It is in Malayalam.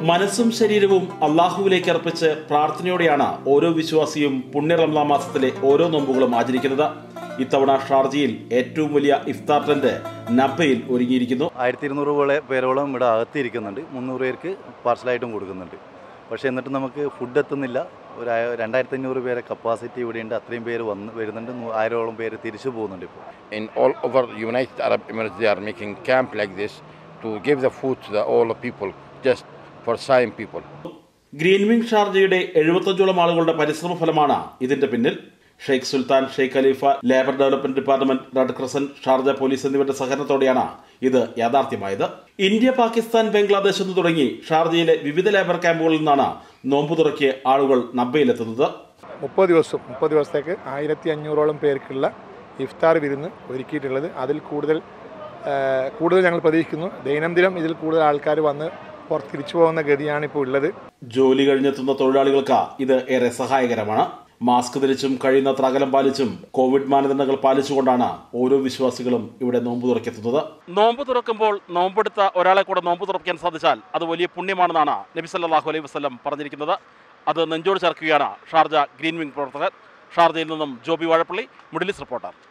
മനസ്സും ശരീരവും അള്ളാഹുവിലേക്ക് അർപ്പിച്ച് പ്രാർത്ഥനയോടെയാണ് ഓരോ വിശ്വാസിയും പുണ്യ റംലാൻ മാസത്തിലെ ഓരോ നോമ്പുകളും ആചരിക്കുന്നത് ഇത്തവണ ഷാർജയിൽ ഏറ്റവും വലിയ ഇഫ്താർ ടെന്റ് നബയിൽ ഒരുങ്ങിയിരിക്കുന്നു ആയിരത്തി ഇരുന്നൂറ് പോലെ പേരോളം ഇവിടെ അകത്തിരിക്കുന്നുണ്ട് മുന്നൂറ് പേർക്ക് പാർസലായിട്ടും കൊടുക്കുന്നുണ്ട് പക്ഷേ എന്നിട്ട് നമുക്ക് ഫുഡ് എത്തുന്നില്ല ഒരു ആ- രണ്ടായിരത്തി അഞ്ഞൂറ് പേരെ കപ്പാസിറ്റി ഇവിടെയുണ്ട് അത്രയും പേര് വന്ന് വരുന്നുണ്ട് നൂ- ആയിരോളം പേര് തിരിച്ചു പോകുന്നുണ്ട് ഇപ്പോൾ in all over United Arab Emirates they are making camp like this to give the food to the all the people just for Saim people. Green wing ഷാർജയുടെ എഴുപത്തഞ്ചോളം ആളുകളുടെ പരിശ്രമ ഫലമാണ് ഇതിന്റെ പിന്നിൽ Sheikh Sultan Sheikh Khalifa labour development department Red Crescent Sharjah police എന്നിവരുടെ സഹകരണത്തോടെയാണ് ഇത് യാഥാർത്ഥ്യമായത് ഇന്ത്യ പാകിസ്ഥാൻ ബംഗ്ലാദേശ് എന്ന് തുടങ്ങി ഷാർജയിലെ വിവിധ ലേബർ ക്യാമ്പുകളിൽ നിന്നാണ് നോമ്പ് തുറക്കിയ ആളുകൾ നബ്ബയിലെത്തുന്നത് മുപ്പത് ദിവസം മുപ്പത് ദിവസത്തേക്ക് ആയിരത്തി അഞ്ഞൂറോളം പേർക്കുള്ള ഇഫ്താർ വിരുന്ന് ഒരുക്കിയിട്ടുള്ളത് അതിൽ കൂടുതൽ ആ, കൂടുതൽ ഞങ്ങൾ പ്രതീക്ഷിക്കുന്നു ദൈനംദിനം ഇതിൽ കൂടുതൽ ആൾക്കാർ വന്ന് പുറത്ത് തിരിച്ചു പോകുന്ന ഗതിയാണ് ഇപ്പോൾ ഉള്ളത് ജോലി കഴിഞ്ഞെത്തുന്ന തൊഴിലാളികൾക്ക് ഇത് ഏറെ സഹായകരമാണ് മാസ്ക് ധരിച്ചും കഴിയുന്നത്ര അകലം പാലിച്ചും കോവിഡ് മാനദണ്ഡങ്ങൾ പാലിച്ചുകൊണ്ടാണ് ഓരോ വിശ്വാസികളും ഇവിടെ നോമ്പ് തുറക്കെത്തുന്നത് നോമ്പ് തുറക്കുമ്പോൾ നോമ്പെടുത്ത ഒരാളെ കൂടെ നോമ്പ് തുറക്കാൻ സാധിച്ചാൽ അത് വലിയ പുണ്യമാണെന്നാണ് നബി സല്ലല്ലാഹു അലൈഹി വസല്ലം പറഞ്ഞിരിക്കുന്നത് അത് നെഞ്ചോട് ചേർക്കുകയാണ് ഷാർജ ഗ്രീൻ വിംഗ് പ്രവർത്തകർ ഷാർജയിൽ നിന്നും ജോബി വാഴപ്പള്ളി മിഡിലിസ് റിപ്പോർട്ടർ